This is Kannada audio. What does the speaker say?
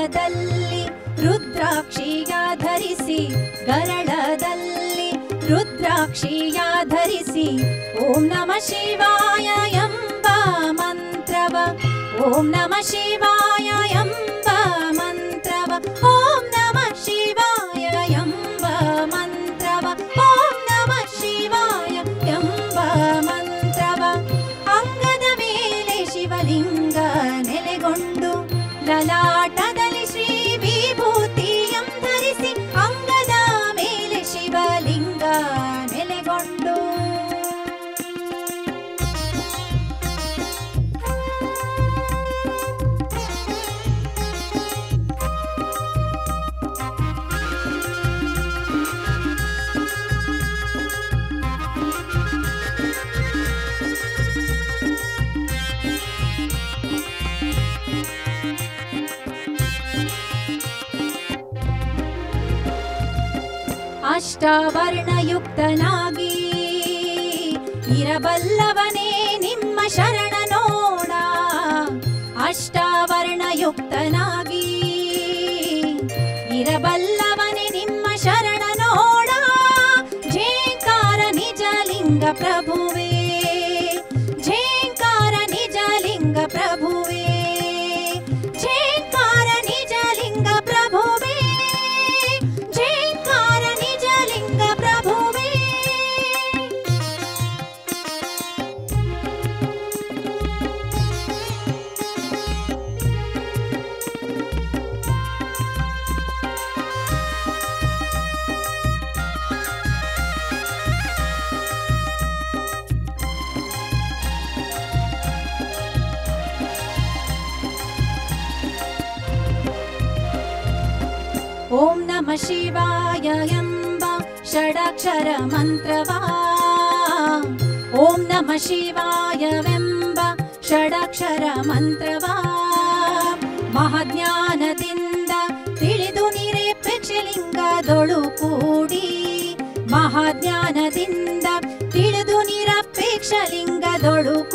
ಗರಳದಲ್ಲಿ ರುದ್ರಾಕ್ಷಿಯ ಧರಿಸಿ ಗರಳದಲ್ಲಿ ರುದ್ರಾಕ್ಷಿಯ ಧರಿಸಿ ಓಂ ನಮ ಶಿವಾಯ ಎಂಬ ಮಂತ್ರವ ಓಂ ನಮ ಶಿವಾಯ ಎಂಬ ಮಂತ್ರವ ಓಂ ನಮ ಶಿವಾಯ ಎಂಬ ಮಂತ್ರವ ಓಂ ನಮ ಶಿವಾಯ ಎಂಬ ಮಂತ್ರವ ಅಂಗದ ಮೇಲೆ ಶಿವಲಿಂಗ ನೆಲೆಗೊಂಡು ಲಲಾಟದಲ್ಲಿ ಶ್ರೀ ವಿಭೂತಿಯಂ ಧರಿಸಿ ಅಂಗದ ಮೇಲೆ ಶಿವಲಿಂಗ ನೆಲೆಗೊಂಡು ಅಷ್ಟವರ್ಣಯುಕ್ತನಾಗಿ ಇರಬಲ್ಲವನೇ ನಿಮ್ಮ ಶರಣ ನೋಡ ಅಷ್ಟವರ್ಣಯುಕ್ತನಾಗಿ ಇರಬಲ್ಲವನೇ ನಿಮ್ಮ ಶರಣ ನೋಡ ಝೇಂಕಾರ ನಿಜಲಿಂಗ ಪ್ರಭುವೇ ಝೇಂಕಾರ ನಿಜಲಿಂಗ ಪ್ರಭುವೇ ಝೇಂಕಾರ ನಿಜಲಿಂಗ ಪ್ರಭುವೇ ಝೇಂಕಾರ ನಿಜಲಿಂಗ ಪ್ರಭುವೇ ಓಂ ನಮ ಶಿವಾಯ ಎಂಬ ಷಡಕ್ಷರ ಮಂತ್ರವಾ ಓಂ ನಮ ಶಿವಾಯವೆಂಬ ಷಡಕ್ಷರ ಮಂತ್ರವಾ ಮಹಾಜ್ಞಾನದಿಂದ ತಿಳಿದು ನಿರಪೇಕ್ಷಲಿಂಗದೊಳು ಕೂಡಿ ಮಹಾಜ್ಞಾನದಿಂದ ತಿಳಿದು ನಿರಪೇಕ್ಷಲಿಂಗದೊಳು